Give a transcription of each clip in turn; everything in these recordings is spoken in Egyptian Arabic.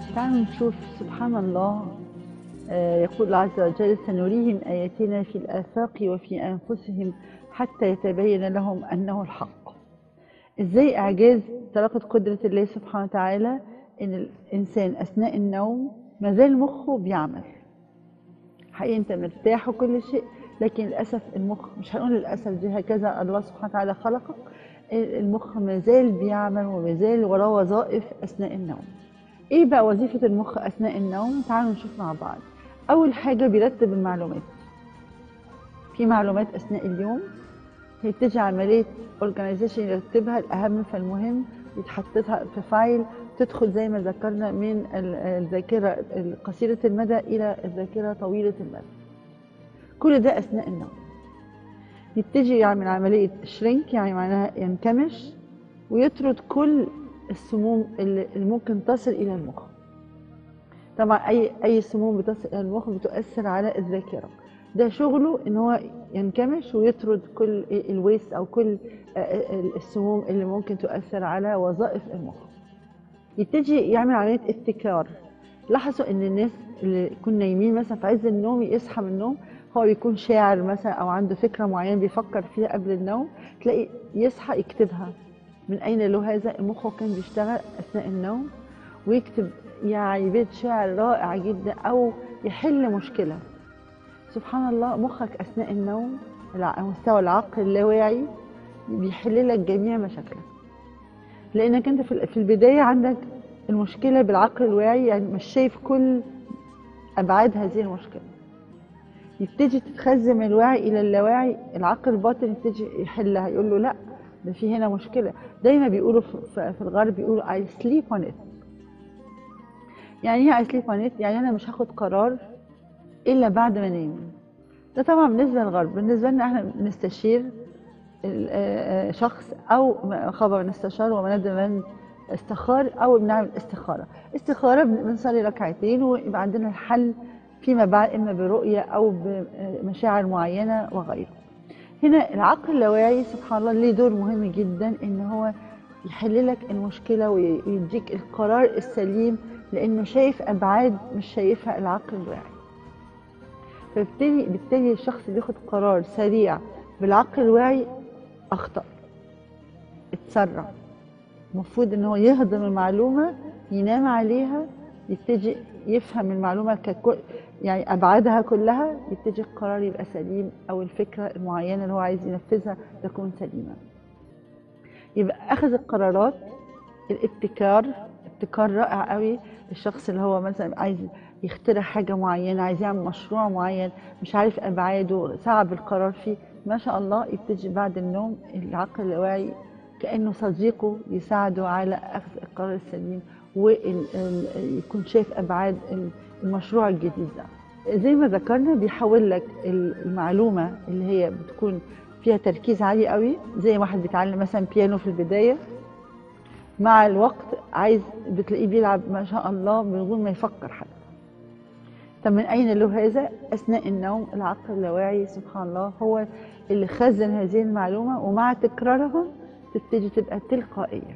تعالوا نشوف سبحان الله آه، يقول الله عز وجل سنريهم آياتنا في الآفاق وفي أنفسهم حتى يتبين لهم أنه الحق إزاي إعجاز طلاقة قدرة الله سبحانه وتعالى إن الإنسان أثناء النوم ما زال مخه بيعمل حقيقي أنت مرتاح وكل شيء لكن للأسف المخ مش هنقول للأسف دي هكذا الله سبحانه وتعالى خلقك المخ ما زال بيعمل وما زال وراه وظائف أثناء النوم ايه بقى وظيفة المخ اثناء النوم تعالوا نشوف مع بعض اول حاجة بيرتب المعلومات في معلومات اثناء اليوم هيبتدي عملية اورجانيزيشن يرتبها الاهم فالمهم يتحطها في فايل تدخل زي ما ذكرنا من ال- الذاكرة قصيرة المدى الى الذاكرة طويلة المدى كل ده اثناء النوم يبتدي يعمل عملية شرينك يعني معناها ينكمش ويطرد كل السموم اللي اللي ممكن تصل الى المخ طبعا اي اي سموم بتصل الى المخ بتؤثر على الذاكره ده شغله ان هو ينكمش ويطرد كل الويست او كل السموم اللي ممكن تؤثر على وظائف المخ يبتدي يعمل عمليه ابتكار لاحظوا ان الناس اللي يكون نايمين مثلا في عز النوم يصحى من النوم هو بيكون شاعر مثلا او عنده فكره معينه بيفكر فيها قبل النوم تلاقي يصحى يكتبها من أين له هذا المخ كان بيشتغل أثناء النوم ويكتب يعني بيت شعر رائع جدا أو يحل مشكلة سبحان الله مخك أثناء النوم على مستوى العقل اللاواعي بيحل لك جميع مشاكلك لأنك أنت في في البداية عندك المشكلة بالعقل الواعي يعني مش شايف كل أبعاد هذه المشكلة يبتدي تتخزن من الواعي إلى اللاواعي العقل الباطن يبتدي يحلها يقول له لأ ده في هنا مشكلة دايما بيقولوا في في الغرب بيقولوا I sleep on it يعني ايه I sleep on it يعني انا مش هاخد قرار الا بعد ما انام ده طبعا بالنسبة للغرب بالنسبة لنا احنا بنستشير ال- آه، آه، شخص او م- خبر نستشار ومن من استخار او بنعمل استخارة استخارة بن- بنصلي ركعتين ويبقى عندنا الحل فيما بعد اما برؤية او بمشاعر معينة وغيره هنا العقل اللاواعي سبحان الله ليه دور مهم جدا ان هو يحل لك المشكله وي- ويديك القرار السليم لانه شايف ابعاد مش شايفها العقل الواعي فبالتالي بالتالي الشخص اللي بياخد قرار سريع بالعقل الواعي اخطا اتسرع المفروض ان هو يهضم المعلومه ينام عليها يبتدي يفهم المعلومه ككل يعني ابعادها كلها يبتدي القرار يبقى سليم او الفكره المعينه اللي هو عايز ينفذها تكون سليمه يبقى اخذ القرارات الابتكار ابتكار رائع قوي الشخص اللي هو مثلا عايز يخترع حاجه معينه عايز يعمل مشروع معين مش عارف ابعاده صعب القرار فيه ما شاء الله يبتدي بعد النوم العقل اللاواعي كانه صديقه يساعده على اخذ القرار السليم ويكون شايف ابعاد المشروع الجديد ده زي ما ذكرنا بيحول لك المعلومه اللي هي بتكون فيها تركيز عالي قوي زي واحد بيتعلم مثلا بيانو في البدايه مع الوقت عايز بتلاقيه بيلعب ما شاء الله من غير ما يفكر حتى طب من اين له هذا اثناء النوم العقل اللاواعي سبحان الله هو اللي خزن هذه المعلومه ومع تكرارها تبتدي تبقى تلقائيه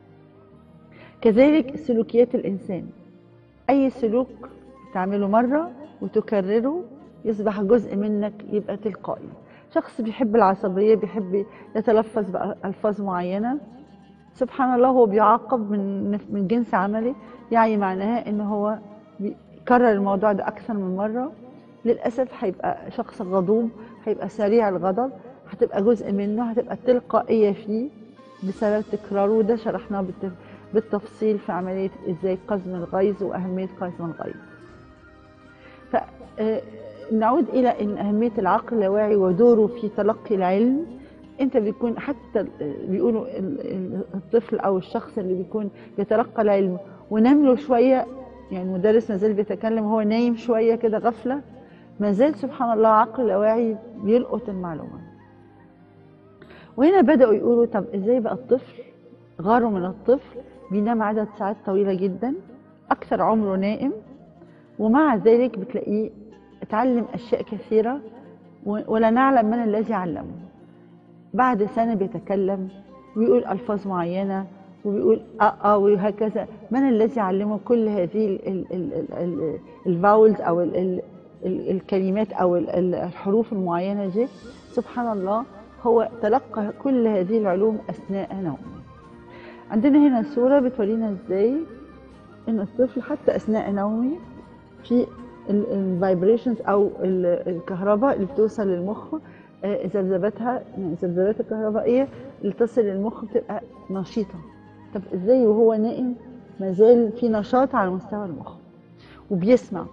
كذلك سلوكيات الانسان اي سلوك تعمله مره وتكرره يصبح جزء منك يبقى تلقائي شخص بيحب العصبيه بيحب يتلفظ بالفاظ معينه سبحان الله هو بيعاقب من من جنس عمله يعني معناها ان هو بيكرر الموضوع ده اكثر من مره للاسف هيبقى شخص غضوب هيبقى سريع الغضب هتبقى جزء منه هتبقى تلقائيه فيه بسبب تكراره وده شرحناه بالتفصيل في عمليه ازاي قزم الغيظ واهميه قزم الغيظ. فنعود الى ان اهميه العقل اللاواعي ودوره في تلقي العلم انت بيكون حتى بيقولوا الطفل او الشخص اللي بيكون بيتلقى العلم ونام له شويه يعني مدرس ما زال بيتكلم وهو نايم شويه كده غفله ما زال سبحان الله عقل لاواعي بيلقط المعلومه وهنا بداوا يقولوا طب ازاي بقى الطفل غاروا من الطفل بينام عدد ساعات طويله جدا اكثر عمره نائم ومع ذلك بتلاقيه اتعلم اشياء كثيره ولا نعلم من الذي علمه بعد سنة بيتكلم ويقول ألفاظ معينة وبيقول اه اه وهكذا من الذي علمه كل هذه الفاولز او ال ال ال الكلمات او ال- ال- الحروف المعينه دي سبحان الله هو تلقى كل هذه العلوم اثناء نومه عندنا هنا صوره بتورينا ازاي ان الطفل حتى اثناء نومه في الفايبريشنز او ال- الكهرباء اللي بتوصل للمخ آه، ذبذباتها يعني الذبذبات الكهربائيه اللي تصل للمخ بتبقى نشيطه طب ازاي وهو نائم ما زال في نشاط على مستوى المخ وبيسمع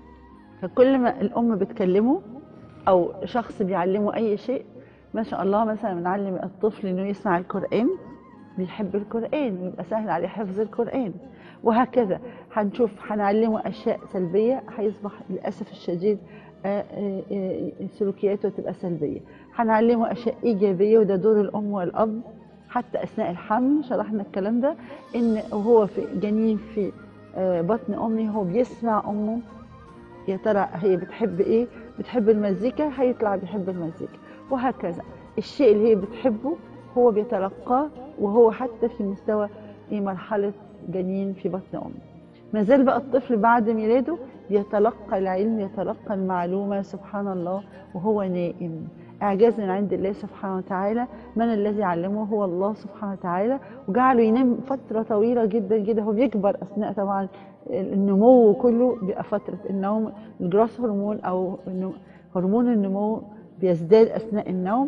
فكل ما الام بتكلمه او شخص بيعلمه اي شيء ما شاء الله مثلا بنعلم الطفل انه يسمع القران بيحب القران ويبقى سهل عليه حفظ القران وهكذا هنشوف هنعلمه اشياء سلبيه هيصبح للاسف الشديد آه، آه، آه، سلوكياته تبقى سلبيه هنعلمه اشياء ايجابيه وده دور الام والاب حتى اثناء الحمل شرحنا الكلام ده ان وهو في جنين في آه، بطن امه هو بيسمع امه يا ترى هي بتحب ايه بتحب المزيكا هيطلع بيحب المزيكا وهكذا الشيء اللي هي بتحبه هو بيتلقاه وهو حتى في مستوى إيه مرحلة جنين في بطن أمه ما زال بقى الطفل بعد ميلاده يتلقى العلم يتلقى المعلومة سبحان الله وهو نائم إعجاز من عند الله سبحانه وتعالى من الذي علمه هو الله سبحانه وتعالى وجعله ينام فترة طويلة جدا جدا هو بيكبر أثناء طبعا النمو كله بيبقى فترة النوم الجروس هرمون أو النمو- هرمون النمو بيزداد أثناء النوم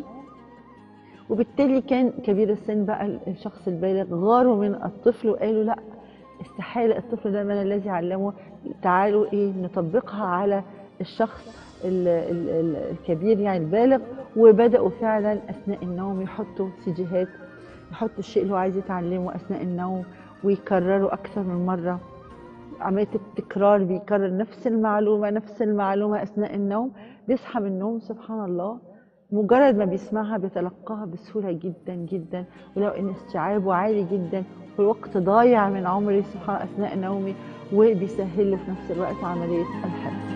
وبالتالي كان كبير السن بقى الشخص البالغ غاروا من الطفل وقالوا لا استحالة الطفل ده من الذي علمه تعالوا ايه نطبقها على الشخص ال- ال- ال- الكبير يعني البالغ وبدأوا فعلا أثناء النوم يحطوا سيديهات يحطوا الشيء اللي هو عايز يتعلمه أثناء النوم ويكرروا أكثر من مرة عملية التكرار بيكرر نفس المعلومة نفس المعلومة أثناء النوم بيصحى من النوم سبحان الله مجرد ما بيسمعها بيتلقاها بسهولة جدا جدا ولو ان استيعابه عالي جدا والوقت ضايع من عمري سبحان الله أثناء نومي وبيسهل له في نفس الوقت عملية الحفظ